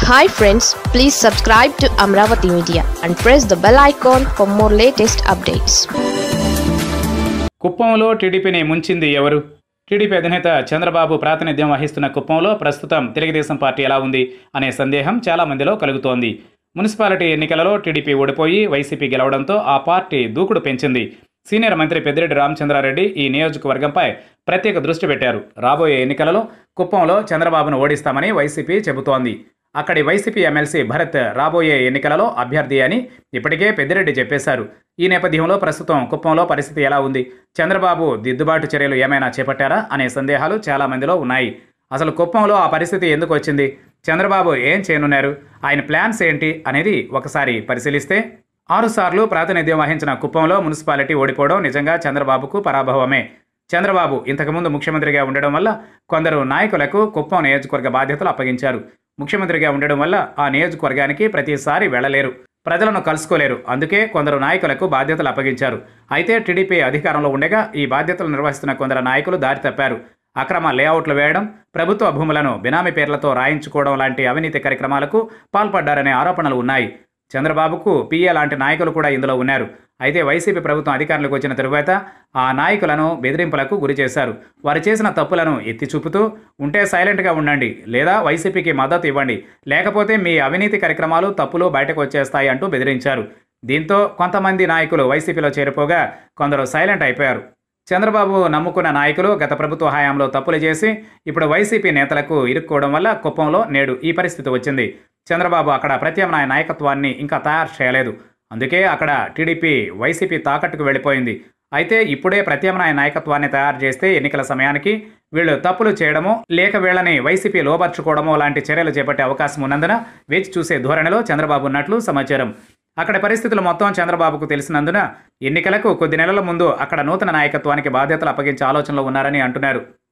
hi friends please subscribe to Amaravati media and press the bell icon for more latest updates కుప్పంలో టీడీపీని ముంచింది ఎవరు TDP అధినేత చంద్రబాబు ప్రాతినిధ్యం వహిస్తున్న కుప్పంలో ప్రస్తుతం తెలుగుదేశం పార్టీ ఎలా ఉంది అనే సందేహం చాలా మందిలో కలుగుతోంది మున్సిపాలిటీ ఎన్నికలలో టీడీపీ ఓడిపోయి వైసీపీ గెలవడంతో ఆ పార్టీ దూకుడు పెంచింది సీనియర్ మంత్రి పెద్దిరెడ్డి రామచంద్రారెడ్డి ఈ నియోజకవర్గంపై ప్రత్యేక దృష్టి పెట్టారు రాబోయే ఎన్నికలలో కుప్పంలో చంద్రబాబును ఓడిస్తామని వైసీపీ చెబుతోంది అక్కడి వైసీపీ ఎమ్మెల్సీ భరత్ రాబోయే ఎన్నికలలో అభ్యర్థి అని ఇప్పటికే పెద్దిరెడ్డి చెప్పేశారు ఈ నేపథ్యంలో ప్రస్తుతం కుప్పంలో పరిస్థితి ఎలా ఉంది చంద్రబాబు దిద్దుబాటు చర్యలు ఏమైనా చేపట్టారా అనే సందేహాలు చాలా మందిలో ఉన్నాయి అసలు కుప్పంలో ఆ పరిస్థితి ఎందుకు వచ్చింది చంద్రబాబు ఏం చేయనున్నారు ఆయన ప్లాన్స్ ఏంటి అనేది ఒకసారి పరిశీలిస్తే ఆరుసార్లు ప్రాతినిధ్యం వహించిన కుప్పంలో మున్సిపాలిటీ ఓడిపోవడం నిజంగా చంద్రబాబుకు పరాభవమే చంద్రబాబు ఇంతకుముందు ముఖ్యమంత్రిగా ఉండడం వల్ల కొందరు నాయకులకు కుప్పం నియోజకవర్గ బాధ్యతలు అప్పగించారు ముఖ్యమంత్రిగా ఉండడం వల్ల ఆ నియోజకవర్గానికి ప్రతిసారి వెళ్లలేరు ప్రజలను కలుసుకోలేరు అందుకే కొందరు నాయకులకు బాధ్యతలు అప్పగించారు అయితే టీడీపీ అధికారంలో ఉండగా ఈ బాధ్యతలు నిర్వహిస్తున్న కొందరు నాయకులు దారి తప్పారు అక్రమ లేఅవుట్లు వేయడం ప్రభుత్వ భూములను బినామీ పేర్లతో రాయించుకోవడం లాంటి అవినీతి కార్యక్రమాలకు పాల్పడ్డారనే ఆరోపణలు ఉన్నాయి చంద్రబాబుకు పిఏ లాంటి నాయకులు కూడా ఇందులో ఉన్నారు అయితే వైసీపీ ప్రభుత్వం అధికారంలోకి వచ్చిన తరువాత ఆ నాయకులను బెదిరింపులకు గురి చేశారు వారు చేసిన తప్పులను ఎత్తి చూపుతూ ఉంటే సైలెంట్గా ఉండండి లేదా వైసీపీకి మద్దతు ఇవ్వండి లేకపోతే మీ అవినీతి కార్యక్రమాలు తప్పులు బయటకు వచ్చేస్తాయి అంటూ బెదిరించారు దీంతో కొంతమంది నాయకులు వైసీపీలో చేరిపోగా కొందరు సైలెంట్ అయిపోయారు చంద్రబాబు నమ్ముకున్న నాయకులు గత ప్రభుత్వ హయాంలో తప్పులు చేసి ఇప్పుడు వైసీపీ నేతలకు ఇరుక్కోవడం వల్ల కుప్పంలో నేడు ఈ పరిస్థితి వచ్చింది చంద్రబాబు అక్కడ ప్రత్యామ్నాయ నాయకత్వాన్ని ఇంకా తయారు చేయలేదు అందుకే అక్కడ టీడీపీ వైసీపీ తాకట్టుకు వెళ్ళిపోయింది అయితే ఇప్పుడే ప్రత్యామ్నాయ నాయకత్వాన్ని తయారు చేస్తే ఎన్నికల సమయానికి వీళ్ళు తప్పులు చేయడమో లేక వీళ్ళని వైసీపీ లోపర్చుకోవడమో లాంటి చర్యలు చేపట్టే అవకాశం ఉన్నందున వేచి చూసే ధోరణిలో చంద్రబాబు ఉన్నట్లు సమాచారం అక్కడి పరిస్థితులు మొత్తం చంద్రబాబుకు తెలిసినందున ఎన్నికలకు కొద్ది నెలల ముందు అక్కడ నూతన నాయకత్వానికి బాధ్యతలు అప్పగించే ఆలోచనలో ఉన్నారని అంటున్నారు